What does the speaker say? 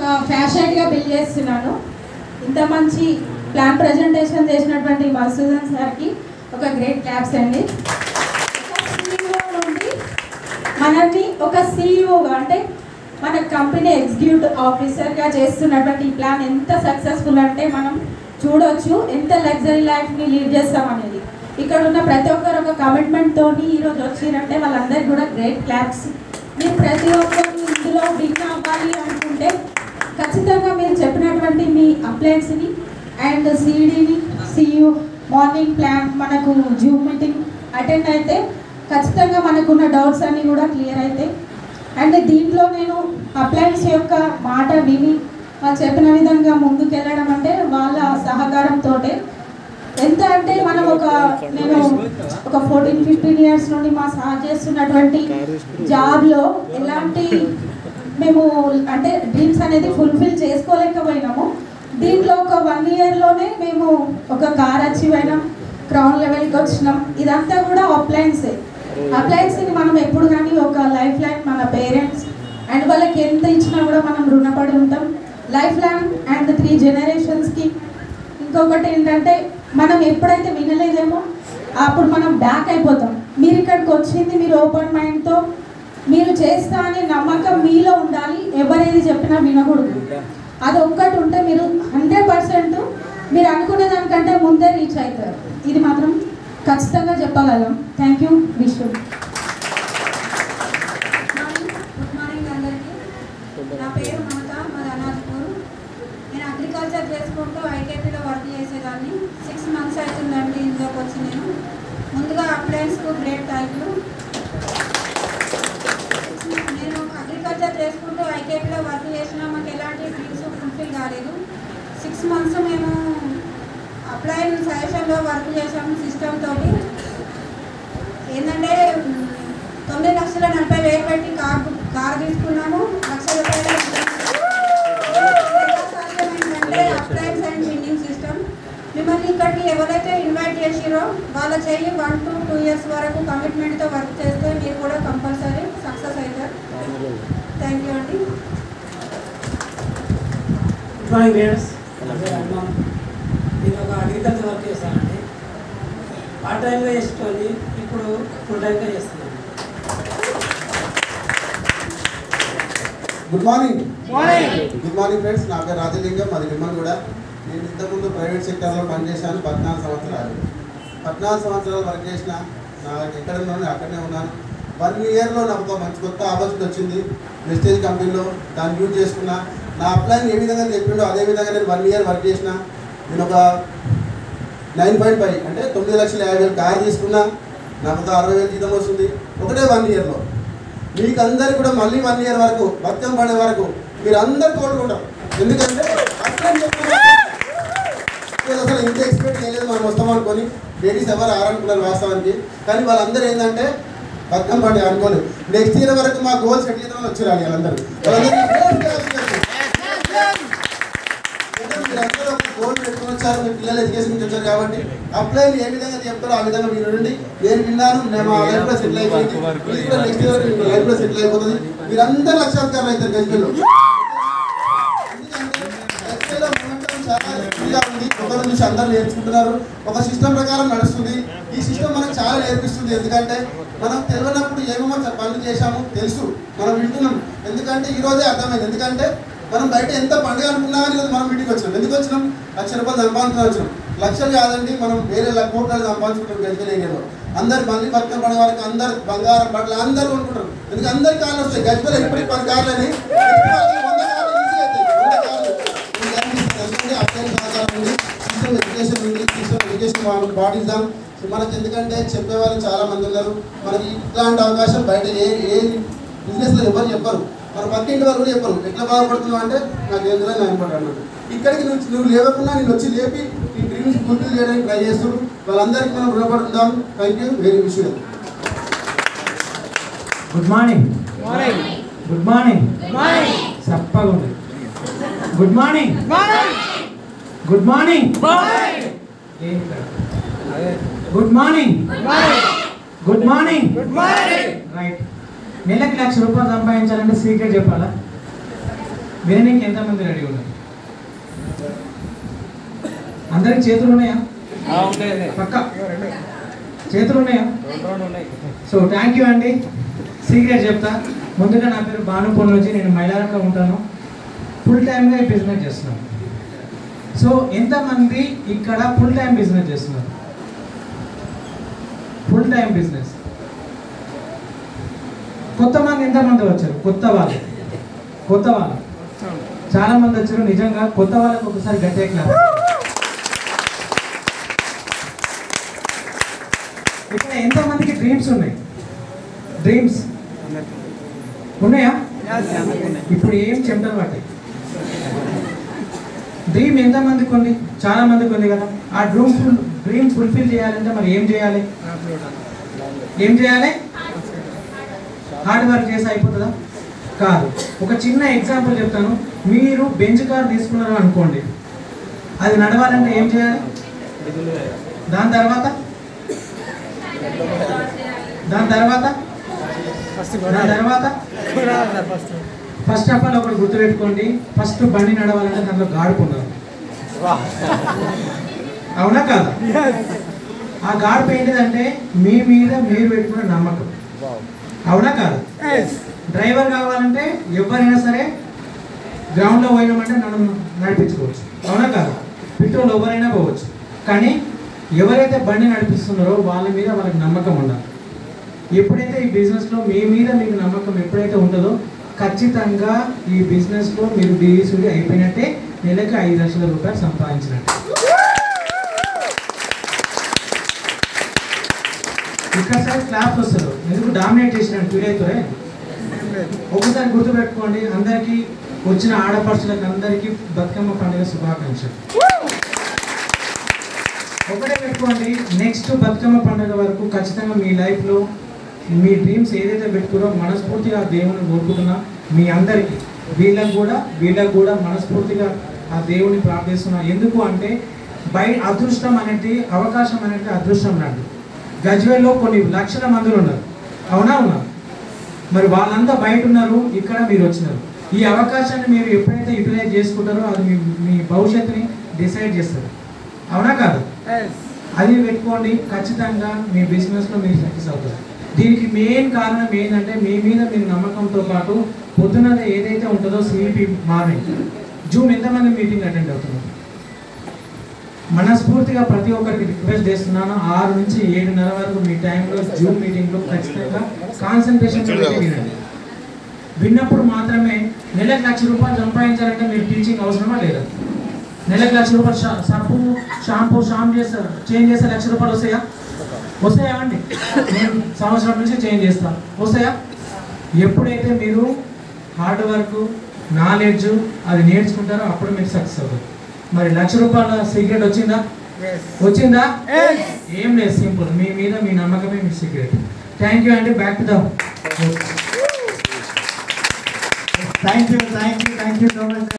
ఫ్యాషన్గా build చేస్తున్నాను ఇంత మంచి ప్లాన్ ప్రజెంటేషన్ చేసినటువంటి మసూదన్ సార్కి ఒక గ్రేట్ క్లాప్స్ అండి ఒక CEO నుండి మనల్ని ఒక సీఈఓగా అంటే మన కంపెనీ ఎగ్జిక్యూటివ్ ఆఫీసర్గా చేస్తున్నటువంటి ఈ ప్లాన్ ఎంత సక్సెస్ఫుల్ అంటే మనం చూడొచ్చు ఎంత లగ్జరీ లైఫ్ని లీడ్ చేస్తాం అనేది ఇక్కడ ఉన్న ప్రతి ఒక్కరు ఒక కమిట్మెంట్ తోని ఈరోజు వచ్చిరంటే వాళ్ళందరికీ కూడా గ్రేట్ క్లాప్స్ మీరు ప్రతి ఒక్కరు ఇందులో విన్ అవ్వాలి అనుకుంటే ఖచ్చితంగా మీరు చెప్పినటువంటి మీ అప్లయన్స్ని అండ్ సిడీని సియు మార్నింగ్ ప్లాన్ మనకు జూమ్ మీటింగ్ అటెండ్ అయితే ఖచ్చితంగా మనకున్న డౌట్స్ అన్నీ కూడా క్లియర్ అవుతాయి అండ్ దీంట్లో నేను అప్లయన్స్ యొక్క మాట విని వాళ్ళు చెప్పిన విధంగా ముందుకెళ్ళడం అంటే వాళ్ళ సహకారంతో ఎంత అంటే మనం ఒక నేను ఒక ఫోర్టీన్ ఫిఫ్టీన్ ఇయర్స్ నుండి మా సార్ చేస్తున్నటువంటి జాబ్లో ఎలాంటి మేము అంటే డ్రీమ్స్ అనేది ఫుల్ఫిల్ చేసుకోలేకపోయినాము దీంట్లో ఒక వన్ ఇయర్లోనే మేము ఒక కార్ అచీవ్ అయినాం క్రౌన్ లెవెల్కి వచ్చినాం ఇదంతా కూడా అప్లయన్సే అప్లయన్స్ని మనం ఎప్పుడు కానీ ఒక లైఫ్ లైన్ మన పేరెంట్స్ అండ్ వాళ్ళకి ఎంత ఇచ్చినా కూడా మనం రుణపడి ఉంటాం లైఫ్ లైన్ అండ్ త్రీ జనరేషన్స్కి ఇంకొకటి ఏంటంటే మనం ఎప్పుడైతే వినలేదేమో అప్పుడు మనం బ్యాక్ అయిపోతాం మీరు ఇక్కడికి వచ్చింది మీరు ఓపెన్ మైండ్తో మీరు చేస్తా అనే నమ్మకం మీలో ఉండాలి ఎవరేది చెప్పినా వినకూడదు అది ఒక్కటి ఉంటే మీరు హండ్రెడ్ పర్సెంట్ మీరు అనుకునే దానికంటే ముందే రీచ్ అవుతారు ఇది మాత్రం ఖచ్చితంగా చెప్పగలం thank you Vishnu good morning అందరికీ నా పేరు మమత మాది అనాజ్పూర్ నేను అగ్రికల్చర్ చేసుకుంటూ ఐకేపీలో వర్క్ చేసేదాన్ని సిక్స్ మంత్స్ అవుతుందండి ఇందులోకి వచ్చి నేను ముందుగా అప్లయన్స్కు గ్రేట్ థ్యాంక్ యూ నేను అగ్రికల్చర్ చేసుకుంటూ ఐకేపీలో వర్క్ చేసినా మాకు ఎలాంటి డ్రీమ్స్ ఫుల్ఫిల్ కాలేదు సిక్స్ మంత్స్ మేము అప్లైన్ సజెషన్లో వర్క్ చేసాము సిస్టమ్ తోటి ఏంటంటే మ్, తొమ్మిది లక్షల నలభై వేలు పెట్టి కార్ కార్ తీసుకున్నాము లక్ష రూపాయలు ఎలా సాధ్యమైందంటే అప్లయన్స్ అండ్ బిల్డింగ్ సిస్టమ్ మిమ్మల్ని ఇక్కడికి ఎవరైతే ఇన్వైట్ చేసిరో వాళ్ళ చెయ్యి వన్ టు టూ ఇయర్స్ వరకు కమిట్మెంట్తో వర్క్ చేస్తే మీరు కూడా కంపల్సరీ సక్సెస్ అవుతారు థ్యాంక్ యూ అండి గుడ్ మార్నింగ్ లీడర్స్ నేను ఒక అగ్రికల్చర్ వర్క్ చేస్తానండి పార్ట్ టైంగా చేసుకొని ఇప్పుడు ఫుల్ టైంగా చేస్తున్నాను good morning good morning friends నా పేరు రాజలింగం అది మిమ్మల్ని కూడా నేను ఇంతకుముందు ప్రైవేట్ సెక్టర్లో పనిచేశాను పద్నాలుగు సంవత్సరాలు పద్నాలుగు సంవత్సరాలు వర్క్ చేసిన నాకు ఎక్కడ ఉన్నాను అక్కడనే ఉన్నాను వన్ ఇయర్లో నాకు ఒక మంచి కొత్త ఆపర్చునిటీ వచ్చింది ప్రెస్టేజ్ కంపెనీలో దాన్ని యూజ్ చేసుకున్నా నా అప్లైన్ ఏ విధంగా చెప్పిండో అదే విధంగా నేను వన్ ఇయర్ వర్క్ చేసిన నేను ఒక నైన్ పాయింట్ ఫైవ్ అంటే తొమ్మిది లక్షల యాభై వేలు కార్ తీసుకున్నా నాకు ఒక అరవై వేలు జీతం వస్తుంది ఒకటే వన్ ఇయర్లో మీకు అందరికి కూడా మళ్ళీ వన్ ఇయర్ వరకు బతుకం పడే వరకు మీరు అందరు కోరుకుంటారు ఎందుకంటే అట్లా నేను అసలు ఇంత ఎక్స్పెక్ట్ చేయలేదు మనం వస్తాం అనుకొని లేడీస్ ఎవరు ఆరనుకున్నారు వాస్తవానికి కానీ వాళ్ళందరూ ఏంటంటే బతుకం పండుగ అనుకోలేదు నెక్స్ట్ ఇయర్ వరకు మా గోల్ సెట్ చేద్దామని వచ్చారు వాళ్ళందరూ వాళ్ళందరికీ మీరందరూ ఒక గోల్ పెట్టుకొని వచ్చారు మీ పిల్లలు ఎడ్యుకేషన్ నుంచి వచ్చారు కాబట్టి అప్లై ఏ విధంగా చెప్తారో ఆ విధంగా మీరు నుండి నేను విన్నాను నేను మా లైఫ్ లో సెటిల్ అయిపోయింది మీరు కూడా నెక్స్ట్ ఇయర్ లైఫ్ లో సెటిల్ అయిపోతుంది మీరందరూ లక్షాధికారులు అవుతారు గజ్వేల్లో గజ్వేల్లో momentum చాలా ఫ్రీగా ఉంది ఒకరి నుంచి అందరూ నేర్చుకుంటున్నారు ఒక సిస్టమ్ ప్రకారం నడుస్తుంది ఈ సిస్టమ్ మనకు చాలా నేర్పిస్తుంది ఎందుకంటే మనం తెలియనప్పుడు ఏమేమో పనులు చేశాము తెలుసు మనం వింటున్నాం ఎందుకంటే ఈ రోజే అర్థమైంది ఎందుకంటే మనం బయట ఎంత పండుగ అనుకున్నా కానీ ఈరోజు మనం ఇంటికి వచ్చినాం ఎందుకు వచ్చినాం లక్ష రూపాయలు సంపాదించుకొని వచ్చినాం లక్షలు కాదండి మనం వేరే ల- కోట్లు సంపాదించుకుంటాం గజ్వేల్ ఏరియాలో అందరు మళ్ళీ బతుకం పడే వరకు అందరు బంగారం బట్టలు అందరూ కొనుక్కుంటారు ఎందుకంటే అందరి కార్లు వస్తాయి గజ్వేల్ ఎప్పటికి పది కార్లు అని వంద కార్లు ఈజీ అవుతాయి వంద కార్లు మీకు అనిపిస్తుంది అప్లైన్ సహకారం ఉంది సిస్టమ్ ఎడ్యుకేషన్ ఉంది సిస్టమ్ ఎడ్యుకేషన్ మనం పాటిద్దాం సో మనకి ఎందుకంటే చెప్పేవాళ్ళు చాలా మంది ఉన్నారు మనకి ఇట్లాంటి అవకాశం బయట ఏ ఏ బిజినెస్లో ఎవరు చెప్పరు మన పక్కింటి వాళ్ళు కూడా చెప్పరు ఎట్లా బాగుపడుతున్నావు అంటే నాకు ఏం తెలియదు నేను పడ్డా అన్నట్టు ఇక్కడికి నువ్వు నువ్వు లేవకుండా నేను వచ్చి లేపి ఈ డ్రీమ్స్ ఫుల్ఫిల్ చేయడానికి ట్రై చేస్తున్నాడు వాళ్ళందరికీ మనం రుణపడుతుందాం thank you very wish good morning good morning చప్పగా ఉంది good morning good morning good morning good morning right నెలకి లక్ష రూపాయలు సంపాదించాలంటే సీక్రెట్ చెప్పాలా వినడానికి ఎంతమంది రెడీ ఉన్నారు అందరికి చేతులు ఉన్నాయా పక్క చేతులు ఉన్నాయా సో థ్యాంక్ యూ అండి సీక్రెట్ చెప్తా ముందుగా నా పేరు భాను పొన్నొచ్చి నేను మైలారంలో ఉంటాను ఫుల్ టైమ్గా ఈ బిజినెస్ చేస్తున్నాను సో ఎంతమంది ఇక్కడ ఫుల్ టైం బిజినెస్ చేస్తున్నారు ఫుల్ టైం బిజినెస్ కొత్త మంది ఎంతమంది వచ్చారు కొత్త వాళ్ళు కొత్త వాళ్ళు చాలా మంది వచ్చారు నిజంగా కొత్త వాళ్ళకి ఒకసారి గట్టే క్లాస్ ఇక్కడ ఎంతమందికి డ్రీమ్స్ ఉన్నాయి డ్రీమ్స్ ఉన్నాయా ఇప్పుడు ఏం చెమటలు పట్టాయి డ్రీమ్ ఎంతమందికి ఉంది చాలా మందికి ఉంది కదా ఆ డ్రీమ్ ఫుల్ డ్రీమ్ ఫుల్ఫిల్ చేయాలంటే మరి ఏం చేయాలి ఏం చేయాలి హార్డ్ వర్క్ చేసి అయిపోతుందా కాదు ఒక చిన్న ఎగ్జాంపుల్ చెప్తాను మీరు బెంచ్ కార్ తీసుకున్నారు అనుకోండి అది నడవాలంటే ఏం చేయాలి దాని తర్వాత దాని తర్వాత దాని తర్వాత ఫస్ట్ ఆఫ్ ఆల్ ఒకటి గుర్తుపెట్టుకోండి ఫస్ట్ బండి నడవాలంటే దాంట్లో గాడుపు ఉండాలి అవునా కాదా ఆ గాడుపు ఏంటిదంటే మీ మీద మీరు పెట్టుకున్న నమ్మకం అవునా కాదు డ్రైవర్ కావాలంటే ఎవరైనా సరే గ్రౌండ్లో పోయినామంటే నన్ను నడిపించుకోవచ్చు అవునా కాదు పెట్రోల్ ఎవరైనా పోవచ్చు కానీ ఎవరైతే బండి నడిపిస్తున్నారో వాళ్ళ మీద వాళ్ళకి నమ్మకం ఉండాలి ఎప్పుడైతే ఈ బిజినెస్లో మీ మీద మీకు నమ్మకం ఎప్పుడైతే ఉంటుందో ఖచ్చితంగా ఈ బిజినెస్లో మీరు డిఈసుడి అయిపోయినట్టే నెలకి ఐదు లక్షల రూపాయలు సంపాదించినట్టు ఇక్కడ సార్ క్లాస్ వస్తారు ఎందుకు డామినేట్ చేసినట్టు ఫీల్ అవుతారే ఒకసారి గుర్తుపెట్టుకోండి అందరికీ వచ్చిన ఆడపడుచులకు అందరికీ బతుకమ్మ పండుగ శుభాకాంక్షలు ఒకటే పెట్టుకోండి నెక్స్ట్ బతుకమ్మ పండుగ వరకు ఖచ్చితంగా మీ లైఫ్లో మీ డ్రీమ్స్ ఏదైతే పెట్టుకురో మనస్ఫూర్తిగా ఆ దేవుని కోరుకుంటున్నా మీ అందరికీ వీళ్ళకు కూడా వీళ్ళకు కూడా మనస్ఫూర్తిగా ఆ దేవుని ప్రార్థిస్తున్నా ఎందుకు అంటే బయట అదృష్టం అనేది అవకాశం అనేది అదృష్టం లాంటి గజ్వేల్లో కొన్ని లక్షల మందులు ఉన్నారు అవునా ఉన్నారు మరి వాళ్ళంతా బయట ఉన్నారు ఇక్కడ మీరు వచ్చినారు ఈ అవకాశాన్ని మీరు ఎప్పుడైతే యూటిలైజ్ చేసుకుంటారో అది మీ మీ భవిష్యత్తుని డిసైడ్ చేస్తారు అవునా కాదు అది పెట్టుకోండి ఖచ్చితంగా మీ బిజినెస్లో మీరు సక్సెస్ అవుతారు దీనికి మెయిన్ కారణం ఏంటంటే మీ మీద మీరు నమ్మకంతో పాటు పొద్దున ఏదైతే ఉంటుందో సిఈపి మార్నింగ్ జూమ్ ఎంతమంది మీటింగ్ అటెండ్ అవుతున్నారు మనస్ఫూర్తిగా ప్రతి ఒక్కరికి రిక్వెస్ట్ చేస్తున్నాను ఆరు నుంచి ఏడున్నర వరకు మీ టైంలో జూమ్ మీటింగ్లో ఖచ్చితంగా కాన్సన్ట్రేషన్ వినండి విన్నప్పుడు మాత్రమే నెలకు లక్ష రూపాయలు సంపాదించాలంటే మీరు టీచింగ్ అవసరమా లేదా నెలకు లక్ష రూపాయలు షా- సబ్బు షాంపూ షాంపూ చేస్తారు చేంజ్ చేస్తే లక్ష రూపాయలు వస్తాయా వస్తాయా అండి నేను సంవత్సరం నుంచి చేంజ్ చేస్తాను వస్తాయా ఎప్పుడైతే మీరు హార్డ్ వర్క్ నాలెడ్జ్ అది నేర్చుకుంటారో అప్పుడు మీరు సక్సెస్ అవుతారు మరి లక్ష రూపాయల సీక్రెట్ వచ్చిందా వచ్చిందా ఏం లేదు సింపుల్ మీ మీద మీ నమ్మకమే మీ సీక్రెట్ థ్యాంక్ యూ అండి back to the thank you thank you thank you so much